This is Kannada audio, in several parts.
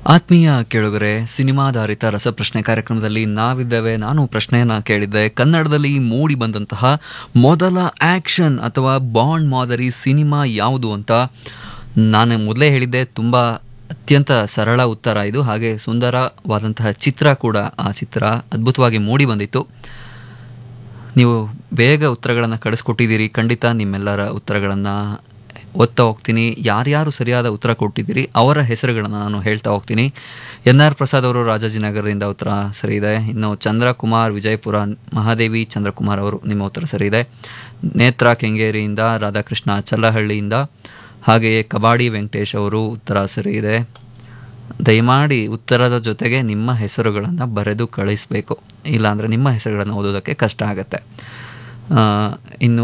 ಆತ್ಮೀಯ ಕೇಳುಗರೆ ಸಿನಿಮಾಧಾರಿತ ರಸಪ್ರಶ್ನೆ ಕಾರ್ಯಕ್ರಮದಲ್ಲಿ ನಾವಿದ್ದೇವೆ ನಾನು ಪ್ರಶ್ನೆಯನ್ನ ಕೇಳಿದ್ದೆ ಕನ್ನಡದಲ್ಲಿ ಮೂಡಿ ಬಂದಂತಹ ಮೊದಲ ಆಕ್ಷನ್ ಅಥವಾ ಬಾಂಡ್ ಮಾದರಿ ಸಿನಿಮಾ ಯಾವುದು ಅಂತ ನಾನು ಮೊದಲೇ ಹೇಳಿದ್ದೆ ತುಂಬ ಅತ್ಯಂತ ಸರಳ ಉತ್ತರ ಇದು ಹಾಗೆ ಸುಂದರವಾದಂತಹ ಚಿತ್ರ ಕೂಡ ಆ ಚಿತ್ರ ಅದ್ಭುತವಾಗಿ ಮೂಡಿ ಬಂದಿತ್ತು ನೀವು ಬೇಗ ಉತ್ತರಗಳನ್ನು ಕಳಿಸ್ಕೊಟ್ಟಿದ್ದೀರಿ ಖಂಡಿತ ನಿಮ್ಮೆಲ್ಲರ ಉತ್ತರಗಳನ್ನು ಓದ್ತಾ ಹೋಗ್ತೀನಿ ಯಾರ್ಯಾರು ಸರಿಯಾದ ಉತ್ತರ ಕೊಟ್ಟಿದ್ದೀರಿ ಅವರ ಹೆಸರುಗಳನ್ನು ನಾನು ಹೇಳ್ತಾ ಹೋಗ್ತೀನಿ ಎನ್ ಆರ್ ಪ್ರಸಾದ್ ಅವರು ರಾಜಾಜಿನಗರದಿಂದ ಉತ್ತರ ಸರಿ ಇದೆ ಇನ್ನು ಚಂದ್ರಕುಮಾರ್ ವಿಜಯಪುರ ಮಹಾದೇವಿ ಚಂದ್ರಕುಮಾರ್ ಅವರು ನಿಮ್ಮ ಉತ್ತರ ಸರಿ ಇದೆ ನೇತ್ರ ಕೆಂಗೇರಿಯಿಂದ ರಾಧಾಕೃಷ್ಣ ಚಲ್ಲಹಳ್ಳಿಯಿಂದ ಹಾಗೆಯೇ ಕಬಾಡಿ ವೆಂಕಟೇಶ್ ಅವರು ಉತ್ತರ ಸರಿ ಇದೆ ದಯಮಾಡಿ ಉತ್ತರದ ಜೊತೆಗೆ ನಿಮ್ಮ ಹೆಸರುಗಳನ್ನು ಬರೆದು ಕಳಿಸಬೇಕು ಇಲ್ಲಾಂದರೆ ನಿಮ್ಮ ಹೆಸರುಗಳನ್ನು ಓದೋದಕ್ಕೆ ಕಷ್ಟ ಆಗುತ್ತೆ ಆ, ಇನ್ನು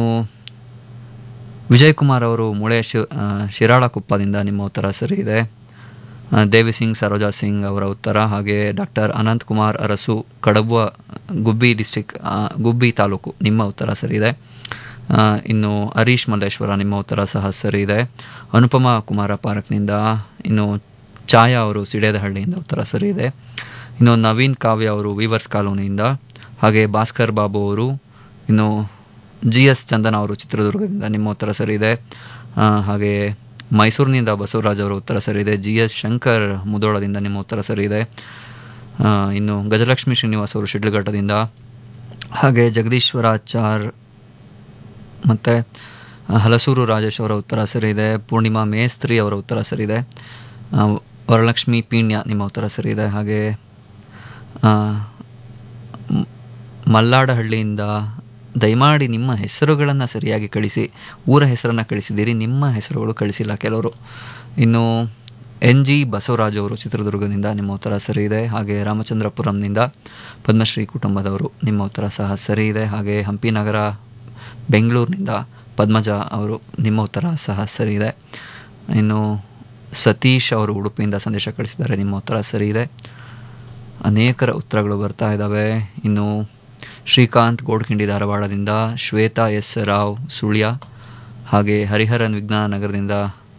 ವಿಜಯ್ ಕುಮಾರ್ ಅವರು ಮುಳೆ ಶಿ ಆ, ಶಿರಾಳಕೊಪ್ಪದಿಂದ ನಿಮ್ಮ ಉತ್ತರ ಸರಿ ಇದೆ ಆ, ದೇವಿ ಸಿಂಗ್ ಸರೋಜಾ ಸಿಂಗ್ ಅವರ ಉತ್ತರ ಹಾಗೆ ಡಾಕ್ಟರ್ ಅನಂತ್ ಕುಮಾರ್ ಅರಸು ಕಡಬ ಗುಬ್ಬಿ ಡಿಸ್ಟಿಕ್ ಆ, ಗುಬ್ಬಿ ತಾಲೂಕು ನಿಮ್ಮ ಉತ್ತರ ಸರಿ ಇದೆ ಆ, ಇನ್ನು ಹರೀಶ್ ಮಲ್ಲೇಶ್ವರ ನಿಮ್ಮ ಉತ್ತರ ಸಹ ಸರಿ ಇದೆ ಅನುಪಮ ಕುಮಾರ ಪಾರ್ಕ್ನಿಂದ ಇನ್ನು ಛಾಯಾ ಅವರು ಸಿಡೇದಹಳ್ಳಿಯಿಂದ ಉತ್ತರ ಸರಿ ಇದೆ ಇನ್ನು ನವೀನ್ ಕಾವ್ಯ ಅವರು ವೀವರ್ಸ್ ಕಾಲೋನಿಯಿಂದ ಹಾಗೆ ಭಾಸ್ಕರ್ ಬಾಬು ಅವರು ಇನ್ನು ಜಿ ಎಸ್ ಚಂದನ ಅವರು ಚಿತ್ರದುರ್ಗದಿಂದ ನಿಮ್ಮ ಉತ್ತರ ಸರಿ ಇದೆ ಆ, ಹಾಗೆ ಮೈಸೂರಿನಿಂದ ಬಸವರಾಜ್ ಅವರ ಉತ್ತರ ಸರಿ ಇದೆ ಜಿ ಎಸ್ ಶಂಕರ್ ಮುದೋಳದಿಂದ ನಿಮ್ಮ ಉತ್ತರ ಸರಿ ಇದೆ ಆ, ಇನ್ನು ಗಜಲಕ್ಷ್ಮಿ ಶ್ರೀನಿವಾಸ್ ಅವರು ಶಿಡ್ಲಘಟ್ಟದಿಂದ ಹಾಗೆ ಜಗದೀಶ್ವರಾಚಾರ್ ಮತ್ತು ಹಲಸೂರು ರಾಜೇಶ್ ಅವರ ಉತ್ತರ ಸರಿ ಇದೆ ಪೂರ್ಣಿಮಾ ಮೇಸ್ತ್ರಿ ಅವರ ಉತ್ತರ ಸರಿ ಇದೆ ಆ, ವರಲಕ್ಷ್ಮಿ ಪೀಣ್ಯ ನಿಮ್ಮ ಉತ್ತರ ಸರಿ ಇದೆ ಹಾಗೆ ಆ, ಮ್- ಮಲ್ಲಾಡಹಳ್ಳಿಯಿಂದ ದಯಮಾಡಿ ನಿಮ್ಮ ಹೆಸರುಗಳನ್ನು ಸರಿಯಾಗಿ ಕಳಿಸಿ ಊರ ಹೆಸರನ್ನು ಕಳಿಸಿದ್ದೀರಿ ನಿಮ್ಮ ಹೆಸರುಗಳು ಕಳಿಸಿಲ್ಲ ಕೆಲವರು ಇನ್ನು ಎನ್ ಜಿ ಬಸವರಾಜ್ ಅವರು ಚಿತ್ರದುರ್ಗದಿಂದ ನಿಮ್ಮ ಉತ್ತರ ಸರಿ ಇದೆ ಹಾಗೆ ರಾಮಚಂದ್ರಪುರಂನಿಂದ ಪದ್ಮಶ್ರೀ ಕುಟುಂಬದವರು ನಿಮ್ಮ ಉತ್ತರ ಸಹ ಸರಿ ಇದೆ ಹಾಗೆ ಹಂಪಿ ನಗರ ಬೆಂಗಳೂರಿನಿಂದ ಪದ್ಮಜ ಅವರು ನಿಮ್ಮ ಉತ್ತರ ಸಹ ಸರಿ ಇದೆ ಇನ್ನು ಸತೀಶ್ ಅವರು ಉಡುಪಿಯಿಂದ ಸಂದೇಶ ಕಳಿಸಿದ್ದಾರೆ ನಿಮ್ಮ ಉತ್ತರ ಸರಿ ಇದೆ ಅನೇಕರ ಉತ್ತರಗಳು ಬರ್ತಾ ಇದ್ದಾವೆ ಇನ್ನು ಶ್ರೀಕಾಂತ್ ಗೋಡ್ಖಿಂಡಿ ಧಾರವಾಡದಿಂದ ಶ್ವೇತಾ ಎಸ್ ರಾವ್ ಸುಳ್ಯ ಹಾಗೆ ಹರಿಹರನ್ ವಿಜ್ಞಾನ ನಗರದಿಂದ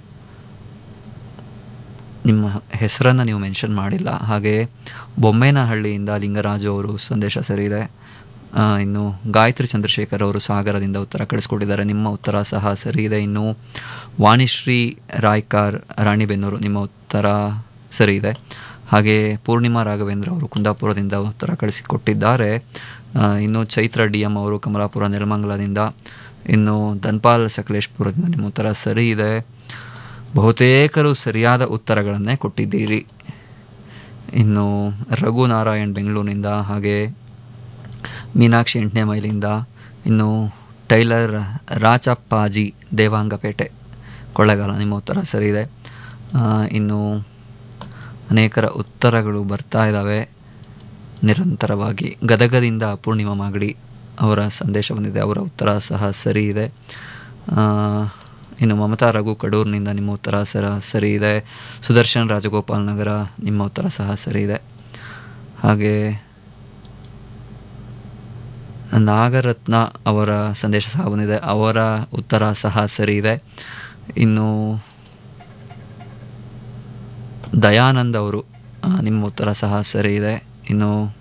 ನಿಮ್ಮ ಹೆಸರನ್ನು ನೀವು ಮೆನ್ಷನ್ ಮಾಡಿಲ್ಲ ಹಾಗೆ ಬೊಮ್ಮೇನಹಳ್ಳಿಯಿಂದ ಲಿಂಗರಾಜು ಅವರು ಸಂದೇಶ ಸರಿ ಇದೆ ಆ, ಇನ್ನು ಗಾಯತ್ರಿ ಚಂದ್ರಶೇಖರ್ ಅವರು ಸಾಗರದಿಂದ ಉತ್ತರ ಕಳಿಸ್ಕೊಟ್ಟಿದ್ದಾರೆ ನಿಮ್ಮ ಉತ್ತರ ಸಹ ಸರಿ ಇದೆ ಇನ್ನು ವಾಣಿಶ್ರೀ ರಾಯ್ಕಾರ್ ರಾಣಿಬೆನ್ನೂರು ನಿಮ್ಮ ಉತ್ತರ ಸರಿ ಇದೆ ಹಾಗೆ ಪೂರ್ಣಿಮಾ ರಾಘವೇಂದ್ರ ಅವರು ಕುಂದಾಪುರದಿಂದ ಉತ್ತರ ಕಳಿಸಿಕೊಟ್ಟಿದ್ದಾರೆ ಆ, ಇನ್ನು ಚೈತ್ರ ಡಿ ಎಂ ಅವರು ಕಮಲಾಪುರ ನೆಲಮಂಗಲದಿಂದ ಇನ್ನು ಧನ್ಪಾಲ್ ಸಕಲೇಶ್ಪುರದಿಂದ ನಿಮ್ಮ ಉತ್ತರ ಸರಿ ಇದೆ ಬಹುತೇಕರು ಸರಿಯಾದ ಉತ್ತರಗಳನ್ನೇ ಕೊಟ್ಟಿದ್ದೀರಿ ಇನ್ನು ರಘುನಾರಾಯಣ್ ಬೆಂಗಳೂರಿನಿಂದ ಹಾಗೆ ಮೀನಾಕ್ಷಿ ಎಂಟನೇ ಮೈಲಿಂದ ಇನ್ನು ಟೈಲರ್ ರಾಚಪ್ಪಾಜಿ ದೇವಾಂಗಪೇಟೆ ಕೊಳ್ಳೇಗಾಲ ನಿಮ್ಮ ಉತ್ತರ ಸರಿ ಇದೆ ಆ, ಇನ್ನು ಅನೇಕರ ಉತ್ತರಗಳು ಬರ್ತಾ ಇದ್ದಾವೆ ನಿರಂತರವಾಗಿ ಗದಗದಿಂದ ಪೂರ್ಣಿಮಾ ಮಾಗಡಿ ಅವರ ಸಂದೇಶ ಬಂದಿದೆ ಅವರ ಉತ್ತರ ಸಹ ಸರಿ ಇದೆ ಆ, ಇನ್ನು ಮಮತಾ ರಘು ಕಡೂರಿನಿಂದ ನಿಮ್ಮ ಉತ್ತರ ಸರ ಸರಿ ಇದೆ ಸುದರ್ಶನ್ ರಾಜಗೋಪಾಲ್ ನಗರ ನಿಮ್ಮ ಉತ್ತರ ಸಹ ಸರಿ ಇದೆ ಹಾಗೆ ನಾಗರತ್ನ ಅವರ ಸಂದೇಶ ಸಹ ಬಂದಿದೆ ಅವರ ಉತ್ತರ ಸಹ ಸರಿ ಇದೆ ಇನ್ನು ದಯಾನಂದ್ ಅವರು ಆ, ನಿಮ್ಮ ಉತ್ತರ ಸಹ ಸರಿ ಇದೆ ಇನ್ನು